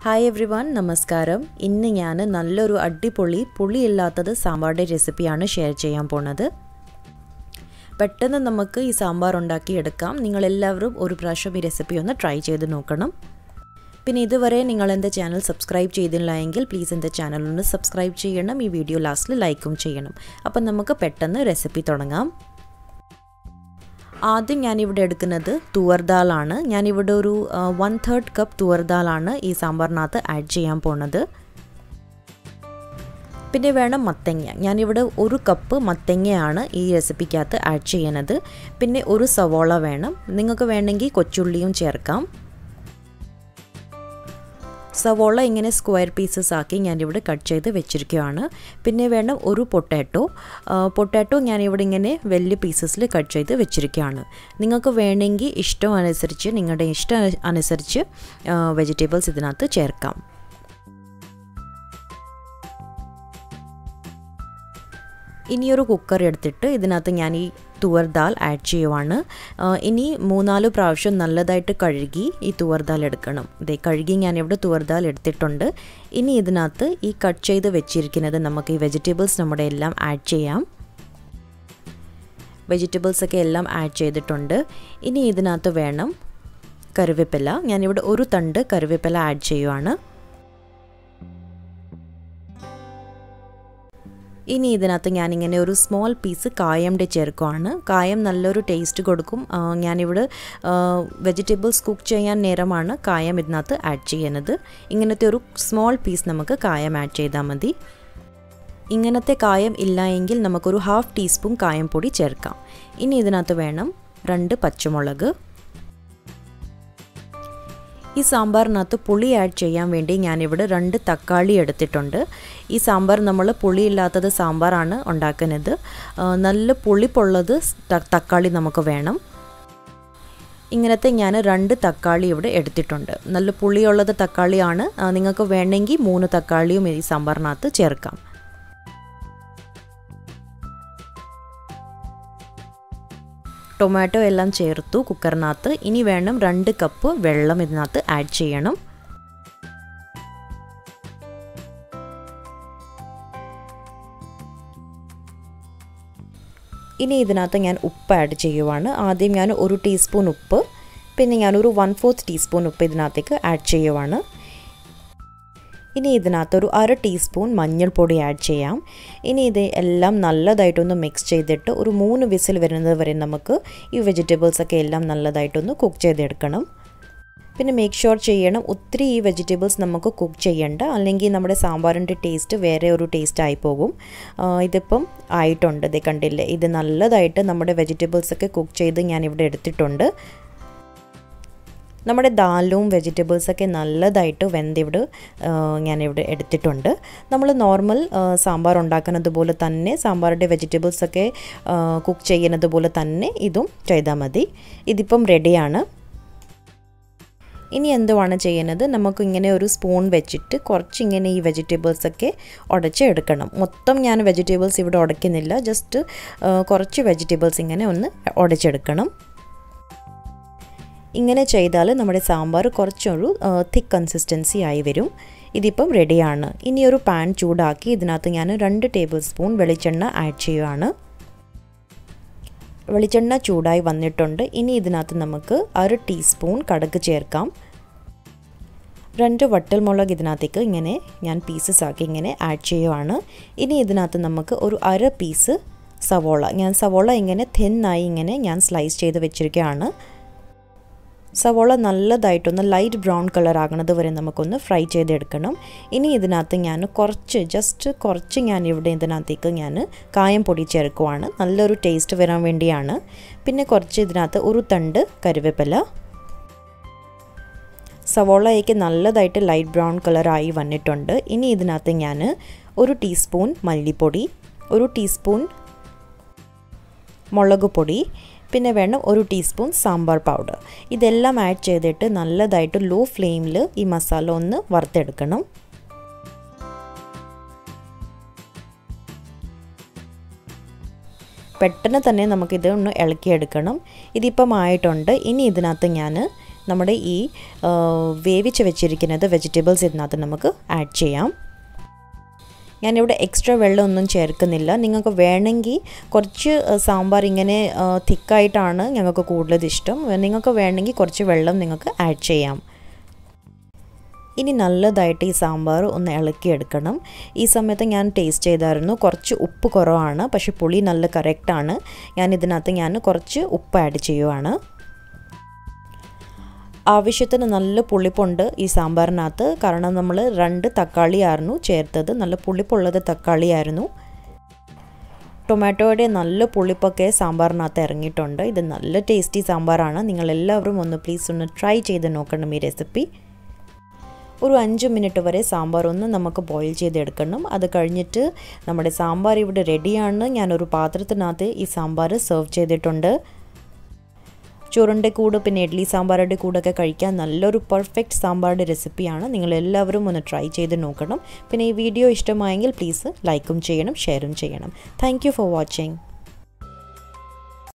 hi every one നമസ്കാരം ഇന്ന് ഞാൻ നല്ലൊരു അടിപൊളി പുളിയില്ലാത്തത് സാമ്പാറിൻ്റെ റെസിപ്പിയാണ് ഷെയർ ചെയ്യാൻ പോണത് പെട്ടെന്ന് നമുക്ക് ഈ സാമ്പാർ ഉണ്ടാക്കിയെടുക്കാം നിങ്ങളെല്ലാവരും ഒരു പ്രാവശ്യം ഈ റെസിപ്പി ഒന്ന് ട്രൈ ചെയ്ത് നോക്കണം പിന്നെ ഇതുവരെ നിങ്ങൾ എൻ്റെ ചാനൽ സബ്സ്ക്രൈബ് ചെയ്തില്ല എങ്കിൽ പ്ലീസ് എൻ്റെ ചാനൽ ഒന്ന് സബ്സ്ക്രൈബ് ചെയ്യണം ഈ വീഡിയോ ലാസ്റ്റിൽ ലൈക്കും ചെയ്യണം അപ്പം നമുക്ക് പെട്ടെന്ന് റെസിപ്പി തുടങ്ങാം ആദ്യം ഞാനിവിടെ എടുക്കുന്നത് തുവർ ദാലാണ് ഞാനിവിടെ ഒരു വൺ തേർഡ് കപ്പ് തുവർ ദാലാണ് ഈ സാമ്പാറിനകത്ത് ആഡ് ചെയ്യാൻ പോണത് പിന്നെ വേണം മത്തങ്ങ ഞാനിവിടെ ഒരു കപ്പ് മത്തങ്ങയാണ് ഈ റെസിപ്പിക്കകത്ത് ആഡ് ചെയ്യുന്നത് പിന്നെ ഒരു സവോള വേണം നിങ്ങൾക്ക് വേണമെങ്കിൽ കൊച്ചുള്ളിയും ചേർക്കാം സവോള ഇങ്ങനെ സ്ക്വയർ പീസസ് ആക്കി ഞാനിവിടെ കട്ട് ചെയ്ത് വെച്ചിരിക്കുകയാണ് പിന്നെ വേണം ഒരു പൊട്ടാറ്റോ പൊട്ടാറ്റോ ഞാനിവിടെ ഇങ്ങനെ വലിയ പീസസിൽ കട്ട് ചെയ്ത് വെച്ചിരിക്കുകയാണ് നിങ്ങൾക്ക് വേണമെങ്കിൽ ഇഷ്ടം അനുസരിച്ച് നിങ്ങളുടെ ഇഷ്ടം അനുസരിച്ച് വെജിറ്റബിൾസ് ഇതിനകത്ത് ചേർക്കാം ഇനിയൊരു കുക്കർ എടുത്തിട്ട് ഇതിനകത്ത് ഞാൻ ഈ തുവർ ദാൽ ആഡ് ചെയ്യുവാണ് ഇനി മൂന്നാല് പ്രാവശ്യം നല്ലതായിട്ട് കഴുകി ഈ തുവർ ദാൽ എടുക്കണം ഇതേ കഴുകി ഞാനിവിടെ തുവർ ദാൽ എടുത്തിട്ടുണ്ട് ഇനി ഇതിനകത്ത് ഈ കട്ട് ചെയ്ത് വെച്ചിരിക്കുന്നത് നമുക്ക് ഈ വെജിറ്റബിൾസ് നമ്മുടെ എല്ലാം ആഡ് ചെയ്യാം വെജിറ്റബിൾസൊക്കെ എല്ലാം ആഡ് ചെയ്തിട്ടുണ്ട് ഇനി ഇതിനകത്ത് വേണം കറിവേപ്പില ഞാനിവിടെ ഒരു തണ്ട് കറിവേപ്പില ആഡ് ചെയ്യുവാണ് ഇനി ഇതിനകത്ത് ഞാനിങ്ങനെ ഒരു സ്മോൾ പീസ് കായംടെ ചേർക്കുവാണ് കായം നല്ലൊരു ടേസ്റ്റ് കൊടുക്കും ഞാനിവിടെ വെജിറ്റബിൾസ് കുക്ക് ചെയ്യാൻ നേരമാണ് കായം ഇതിനകത്ത് ആഡ് ചെയ്യുന്നത് ഇങ്ങനത്തെ ഒരു സ്മോൾ പീസ് നമുക്ക് കായം ആഡ് ചെയ്താൽ മതി ഇങ്ങനത്തെ കായം ഇല്ല എങ്കിൽ നമുക്കൊരു ഹാഫ് ടീസ്പൂൺ കായം പൊടി ചേർക്കാം ഇനി ഇതിനകത്ത് വേണം രണ്ട് പച്ചമുളക് ഈ സാമ്പാറിനകത്ത് പുളി ആഡ് ചെയ്യാൻ വേണ്ടി ഞാനിവിടെ രണ്ട് തക്കാളി എടുത്തിട്ടുണ്ട് ഈ സാമ്പാർ നമ്മൾ പുളിയില്ലാത്തത് സാമ്പാറാണ് ഉണ്ടാക്കുന്നത് നല്ല പുളിപ്പുള്ളത് തക്കാളി നമുക്ക് വേണം ഇങ്ങനത്തെ ഞാൻ രണ്ട് തക്കാളി ഇവിടെ എടുത്തിട്ടുണ്ട് നല്ല പുളിയുള്ളത് തക്കാളിയാണ് നിങ്ങൾക്ക് വേണമെങ്കിൽ മൂന്ന് തക്കാളിയും ഈ സാമ്പാറിനകത്ത് ചേർക്കാം ടൊമാറ്റോ എല്ലാം ചേർത്തു കുക്കറിനകത്ത് ഇനി വേണം രണ്ട് കപ്പ് വെള്ളം ഇതിനകത്ത് ആഡ് ചെയ്യണം ഇനി ഇതിനകത്ത് ഞാൻ ഉപ്പ് ആഡ് ചെയ്യുവാണ് ആദ്യം ഞാൻ ഒരു ടീസ്പൂൺ ഉപ്പ് പിന്നെ ഞാനൊരു വൺ ഫോർത്ത് ടീസ്പൂൺ ഉപ്പ് ഇതിനകത്തേക്ക് ആഡ് ചെയ്യുവാണ് ഇനി ഇതിനകത്തൊരു അര ടീസ്പൂൺ മഞ്ഞൾപ്പൊടി ആഡ് ചെയ്യാം ഇനി ഇത് എല്ലാം നല്ലതായിട്ടൊന്ന് മിക്സ് ചെയ്തിട്ട് ഒരു മൂന്ന് വിസിൽ വരുന്നത് വരെ നമുക്ക് ഈ വെജിറ്റബിൾസൊക്കെ എല്ലാം നല്ലതായിട്ടൊന്ന് കുക്ക് ചെയ്തെടുക്കണം പിന്നെ മേക്ക് ഷുവർ ചെയ്യണം ഒത്തിരി ഈ വെജിറ്റബിൾസ് നമുക്ക് കുക്ക് ചെയ്യണ്ട അല്ലെങ്കിൽ നമ്മുടെ സാമ്പാറിൻ്റെ ടേസ്റ്റ് വേറെ ഒരു ടേസ്റ്റ് ആയി പോകും ഇതിപ്പം ആയിട്ടുണ്ട് ഇത് കണ്ടില്ലേ ഇത് നല്ലതായിട്ട് നമ്മുടെ വെജിറ്റബിൾസൊക്കെ കുക്ക് ചെയ്ത് ഞാനിവിടെ എടുത്തിട്ടുണ്ട് നമ്മുടെ ദാലും വെജിറ്റബിൾസൊക്കെ നല്ലതായിട്ട് വെന്തിവിടെ ഞാനിവിടെ എടുത്തിട്ടുണ്ട് നമ്മൾ നോർമൽ സാമ്പാർ ഉണ്ടാക്കുന്നത് പോലെ തന്നെ സാമ്പാറിൻ്റെ വെജിറ്റബിൾസൊക്കെ കുക്ക് ചെയ്യുന്നത് പോലെ തന്നെ ഇതും ചെയ്താൽ മതി ഇതിപ്പം റെഡിയാണ് ഇനി എന്തുവാണ് ചെയ്യുന്നത് നമുക്ക് ഇങ്ങനെ ഒരു സ്പൂൺ വെച്ചിട്ട് കുറച്ചിങ്ങനെ ഈ വെജിറ്റബിൾസൊക്കെ ഉടച്ചെടുക്കണം മൊത്തം ഞാൻ വെജിറ്റബിൾസ് ഇവിടെ ഉടയ്ക്കുന്നില്ല ജസ്റ്റ് കുറച്ച് വെജിറ്റബിൾസ് ഇങ്ങനെ ഒന്ന് ഉടച്ചെടുക്കണം ഇങ്ങനെ ചെയ്താൽ നമ്മുടെ സാമ്പാർ കുറച്ചൊരു തിക്ക് കൺസിസ്റ്റൻസി ആയി വരും ഇതിപ്പം റെഡിയാണ് ഇനി ഒരു പാൻ ചൂടാക്കി ഇതിനകത്ത് ഞാൻ രണ്ട് ടേബിൾ സ്പൂൺ വെളിച്ചെണ്ണ ആഡ് ചെയ്യുകയാണ് വെളിച്ചെണ്ണ ചൂടായി വന്നിട്ടുണ്ട് ഇനി ഇതിനകത്ത് നമുക്ക് അര ടീസ്പൂൺ കടുക് ചേർക്കാം രണ്ട് വട്ടൽമുളക് ഇതിനകത്തേക്ക് ഇങ്ങനെ ഞാൻ പീസസ് ആക്കി ഇങ്ങനെ ആഡ് ചെയ്യുവാണ് ഇനി ഇതിനകത്ത് നമുക്ക് ഒരു അര പീസ് സവോള ഞാൻ സവോള ഇങ്ങനെ തിന്നായി ഇങ്ങനെ ഞാൻ സ്ലൈസ് ചെയ്ത് വെച്ചിരിക്കുകയാണ് സവോള നല്ലതായിട്ടൊന്ന് ലൈറ്റ് ബ്രൗൺ കളർ ആകുന്നത് വരെ നമുക്കൊന്ന് ഫ്രൈ ചെയ്തെടുക്കണം ഇനി ഇതിനകത്ത് ഞാൻ കുറച്ച് ജസ്റ്റ് കുറച്ച് ഞാൻ ഇവിടെ ഇതിനകത്തേക്ക് ഞാൻ കായം പൊടി ചേർക്കുവാണ് നല്ലൊരു ടേസ്റ്റ് വരാൻ വേണ്ടിയാണ് പിന്നെ കുറച്ച് ഇതിനകത്ത് ഒരു തണ്ട് കരുവേപ്പില സവോളയ്ക്ക് നല്ലതായിട്ട് ലൈറ്റ് ബ്രൗൺ കളറായി വന്നിട്ടുണ്ട് ഇനി ഇതിനകത്ത് ഞാൻ ഒരു ടീസ്പൂൺ മല്ലിപ്പൊടി ഒരു ടീസ്പൂൺ മുളക് പൊടി പിന്നെ വേണം ഒരു ടീസ്പൂൺ സാമ്പാർ പൗഡർ ഇതെല്ലാം ആഡ് ചെയ്തിട്ട് നല്ലതായിട്ട് ലോ ഫ്ലെയിമിൽ ഈ മസാല ഒന്ന് വറുത്തെടുക്കണം പെട്ടെന്ന് തന്നെ നമുക്കിത് ഒന്ന് ഇളക്കിയെടുക്കണം ഇതിപ്പം ആയിട്ടുണ്ട് ഇനി ഇതിനകത്ത് ഞാൻ നമ്മുടെ ഈ വേവിച്ച് വെച്ചിരിക്കുന്നത് വെജിറ്റബിൾസ് ഇതിനകത്ത് നമുക്ക് ആഡ് ചെയ്യാം ഞാനിവിടെ എക്സ്ട്രാ വെള്ളമൊന്നും ചേർക്കുന്നില്ല നിങ്ങൾക്ക് വേണമെങ്കിൽ കുറച്ച് സാമ്പാർ ഇങ്ങനെ തിക്കായിട്ടാണ് ഞങ്ങൾക്ക് കൂടുതൽ ഇഷ്ടം നിങ്ങൾക്ക് വേണമെങ്കിൽ കുറച്ച് വെള്ളം നിങ്ങൾക്ക് ആഡ് ചെയ്യാം ഇനി നല്ലതായിട്ട് ഈ സാമ്പാർ ഒന്ന് ഇളക്കിയെടുക്കണം ഈ സമയത്ത് ഞാൻ ടേസ്റ്റ് ചെയ്തായിരുന്നു കുറച്ച് ഉപ്പ് കുറവാണ് പക്ഷെ പുളി നല്ല കറക്റ്റാണ് ഞാൻ ഇതിനകത്ത് ഞാൻ കുറച്ച് ഉപ്പ് ആഡ് ചെയ്യുവാണ് ആവശ്യത്തിന് നല്ല പുളിപ്പുണ്ട് ഈ സാമ്പാറിനകത്ത് കാരണം നമ്മൾ രണ്ട് തക്കാളിയായിരുന്നു ചേർത്തത് നല്ല പുളിപ്പുള്ളത് തക്കാളിയായിരുന്നു ടൊമാറ്റോയുടെ നല്ല പുളിപ്പൊക്കെ സാമ്പാറിനകത്ത് ഇറങ്ങിയിട്ടുണ്ട് ഇത് നല്ല ടേസ്റ്റി സാമ്പാറാണ് നിങ്ങളെല്ലാവരും ഒന്ന് പ്ലീസ് ഒന്ന് ട്രൈ ചെയ്ത് നോക്കണം ഈ റെസിപ്പി ഒരു അഞ്ച് മിനിറ്റ് വരെ സാമ്പാർ ഒന്ന് നമുക്ക് ബോയിൽ ചെയ്തെടുക്കണം അത് കഴിഞ്ഞിട്ട് നമ്മുടെ സാമ്പാർ ഇവിടെ റെഡിയാണ് ഞാനൊരു പാത്രത്തിനകത്ത് ഈ സാമ്പാർ സെർവ് ചെയ്തിട്ടുണ്ട് ചോറിൻ്റെ കൂടെ പിന്നെ ഇഡ്ലി സാമ്പാറിൻ്റെ കൂടെയൊക്കെ കഴിക്കാൻ നല്ലൊരു പെർഫെക്റ്റ് സാമ്പാറിൻ്റെ റെസിപ്പിയാണ് നിങ്ങൾ എല്ലാവരും ഒന്ന് ട്രൈ ചെയ്ത് നോക്കണം പിന്നെ ഈ വീഡിയോ ഇഷ്ടമായെങ്കിൽ പ്ലീസ് ലൈക്കും ചെയ്യണം ഷെയറും ചെയ്യണം താങ്ക് ഫോർ വാച്ചിങ്